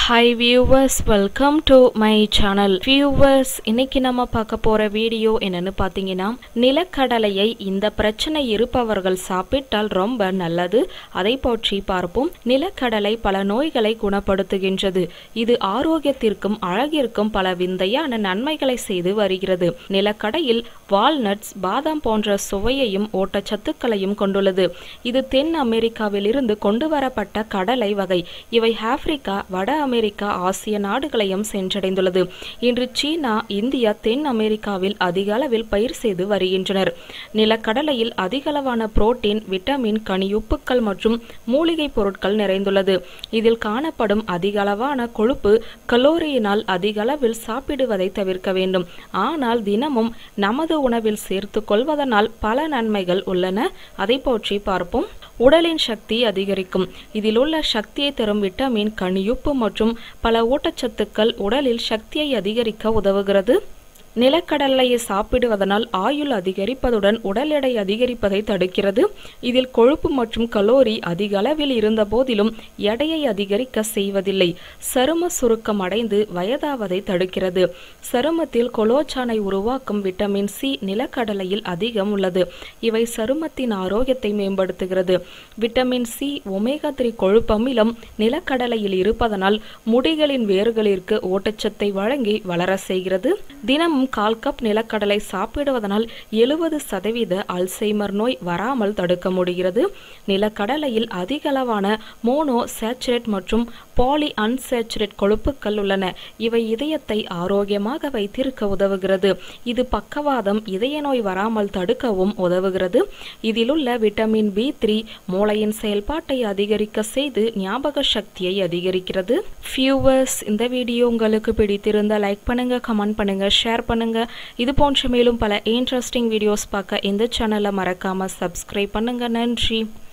hi viewers welcome to my channel viewers இன்னைக்கு நம்ம பார்க்க போற வீடியோ என்னன்னு பார்த்தீங்கன்னா நிலக்கடலையை இந்த பிரச்சனை இருப்பவர்கள் சாப்பிட்டால் ரொம்ப நல்லது அதை பற்றி பார்ப்போம் நிலக்கடலை பல நோய்களை குணப்படுத்துகின்றது இது ஆரோக்கியத்திற்கும் அழகிற்கும் பல விந்தையான நன்மைகளை செய்து வருகிறது நிலக்கடையில் வால்நட்ஸ் பாதாம் போன்ற சுவையையும் ஊட்டச்சத்துக்களையும் கொண்டுள்ளது இது தென் அமெரிக்காவில் இருந்து கொண்டு வரப்பட்ட கடலை வகை இவை ஆப்பிரிக்கா வட அமெரிக்கா ஆசிய நாடுகளையும் சென்றடைந்துள்ளது இன்று சீனா இந்தியா தென் அமெரிக்காவில் அதிக அளவில் பயிர் செய்து வருகின்றனர் நிலக்கடலையில் அதிகளவான புரோட்டீன் விட்டமின் கனியுப்புக்கள் மற்றும் மூலிகை பொருட்கள் நிறைந்துள்ளது இதில் காணப்படும் அதிகளவான கொழுப்பு கலோரியினால் அதிக அளவில் சாப்பிடுவதை தவிர்க்க வேண்டும் ஆனால் தினமும் நமது உணவில் சேர்த்து கொள்வதனால் பல நன்மைகள் உள்ளன அதை பற்றி பார்ப்போம் உடலின் சக்தி அதிகரிக்கும் இதில் உள்ள சக்தியை தரும் விட்டமின் கனியுப்பு மற்றும் பல ஊட்டச்சத்துக்கள் உடலில் சக்தியை அதிகரிக்க உதவுகிறது நிலக்கடலையை சாப்பிடுவதனால் ஆயுள் அதிகரிப்பதுடன் உடல் எடை அதிகரிப்பதை தடுக்கிறது இதில் கொழுப்பு மற்றும் கலோரி அதிக அளவில் இருந்த போதிலும் எடையை அதிகரிக்க செய்வதில்லை சரும சுருக்கம் அடைந்து வயதாவதை தடுக்கிறது சருமத்தில் கொலோச்சானை உருவாக்கும் விட்டமின் சி நிலக்கடலையில் அதிகம் உள்ளது இவை சருமத்தின் ஆரோக்கியத்தை மேம்படுத்துகிறது விட்டமின் சி ஒமேகா த்ரீ கொழுப்பமிலம் நிலக்கடலையில் இருப்பதனால் முடிகளின் வேர்களிற்கு ஊட்டச்சத்தை வழங்கி வளர செய்கிறது தினம் தினமும் கால் கப் நிலக்கடலை சாப்பிடுவதனால் எழுபது சதவீத அல்சைமர் நோய் வராமல் தடுக்க முடிகிறது நிலக்கடலையில் அதிகளவான மோனோ சேச்சுரேட் மற்றும் பாலி அன்சேச்சுரேட் கொழுப்புகள் உள்ளன இவை இதயத்தை ஆரோக்கியமாக வைத்திருக்க உதவுகிறது இது பக்கவாதம் இதய நோய் வராமல் தடுக்கவும் உதவுகிறது இதில் உள்ள விட்டமின் பி த்ரீ மூளையின் செயல்பாட்டை அதிகரிக்க செய்து ஞாபக சக்தியை அதிகரிக்கிறது ஃபியூவர்ஸ் இந்த வீடியோ உங்களுக்கு பிடித்திருந்த லைக் பண்ணுங்க கமெண்ட் பண்ணுங்க ஷேர் பண்ணுங்க இது போன்ற மேலும் பல இன்ட்ரெஸ்டிங் வீடியோஸ் பார்க்க இந்த சேனலை மறக்காம சப்ஸ்கிரைப் பண்ணுங்க நன்றி